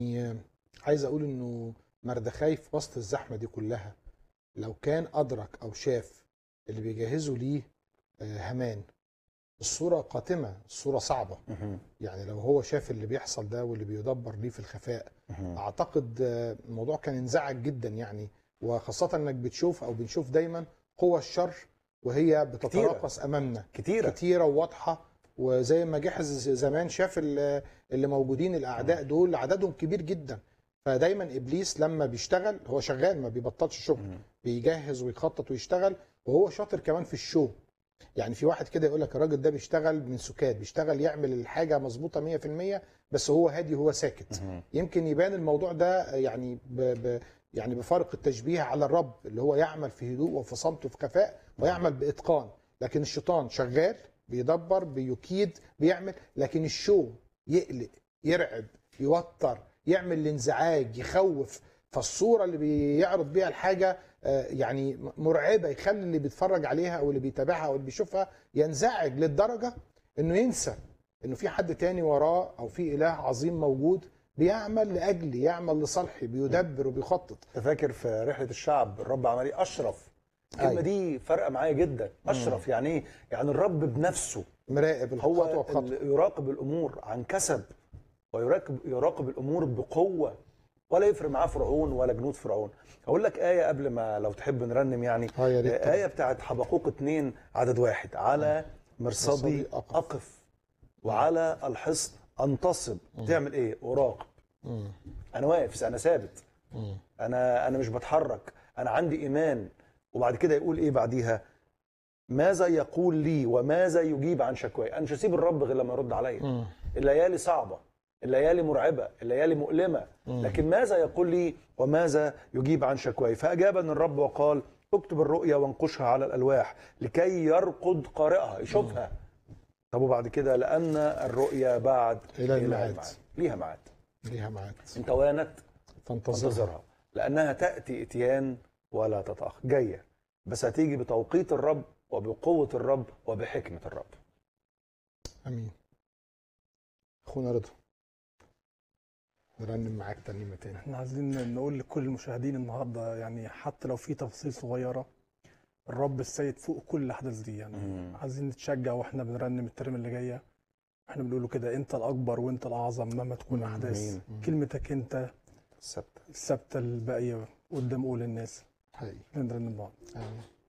يعني عايز اقول انه مردخاي في وسط الزحمه دي كلها لو كان ادرك او شاف اللي بيجهزوا ليه آه، هامان الصوره قاتمه الصوره صعبه يعني لو هو شاف اللي بيحصل ده واللي بيدبر ليه في الخفاء اعتقد آه، الموضوع كان انزعج جدا يعني وخاصه انك بتشوف او بنشوف دايما قوى الشر وهي بتتراقص امامنا كتيرة كتيره وواضحه وزي ما جحز زمان شاف ال- اللي موجودين الاعداء دول عددهم كبير جدا فدايما ابليس لما بيشتغل هو شغال ما بيبطلش شغل بيجهز ويخطط ويشتغل وهو شاطر كمان في الشو يعني في واحد كده يقول لك الراجل ده بيشتغل من سكات بيشتغل يعمل الحاجه مظبوطه 100% بس هو هادي وهو ساكت يمكن يبان الموضوع ده يعني ب ب يعني بفرق التشبيه على الرب اللي هو يعمل في هدوء وفي صمت وفي كفاء ويعمل باتقان لكن الشيطان شغال بيدبر بيكيد بيعمل لكن الشو يقلق يرعب يوتر يعمل الانزعاج يخوف فالصوره اللي بيعرض بيها الحاجه آه، يعني مرعبه يخلي اللي بيتفرج عليها او اللي بيتابعها او اللي بيشوفها ينزعج للدرجه انه ينسى انه في حد تاني وراه او في اله عظيم موجود بيعمل لاجلي يعمل لصالحي بيدبر وبيخطط انت فاكر في رحله الشعب الرب عمل ايه اشرف الكلمه أيوة. دي فارقه معايا جدا اشرف يعني ايه يعني الرب بنفسه مراقب الخطوه هو بخطوه اللي يراقب الامور عن كسب ويراقب يراقب الامور بقوه ولا يفرق معاه فرعون ولا جنود فرعون اقول لك ايه قبل ما لو تحب نرنم يعني اه يا ريت طبعاً. ايه بتاعت حبقوق 2 عدد واحد على مرصدي مرصدي أقف. اقف وعلى الحصن انتصب تعمل ايه اراقب مم. انا واقف انا ثابت مم. انا انا مش بتحرك انا عندي ايمان وبعد كده يقول ايه بعديها ماذا يقول لي وماذا يجيب عن شكواي انا مش هسيب الرب غير لما يرد عليا مم. الليالي صعبه الليالي مرعبه الليالي مؤلمه لكن ماذا يقول لي وماذا يجيب عن شكواي فاجابني الرب وقال اكتب الرؤيا وانقشها على الالواح لكي يرقد قارئها يشوفها طب وبعد كده لان الرؤيا بعد إلى الميعاد. ليها ميعاد ليها ميعاد انت وانت فانتظرها انتظرها لانها تاتي اتيان ولا تتاخر جايه بس هتيجي بتوقيت الرب وبقوه الرب وبحكمه الرب امين اخونا رضا نرنم معاك ترنيمه تاني احنا عايزين نقول لكل المشاهدين النهارده يعني حتى لو في تفاصيل صغيره الرب السيد فوق كل الاحداث دي يعني مم. عايزين نتشجع واحنا بنرنم الترم اللي جايه احنا بنقول له كده انت الاكبر وانت الاعظم مهما تكون الاحداث آمين. كلمتك انت السبت الثابته الباقيه قدام قول الناس حقيقي نرنم بعض آمين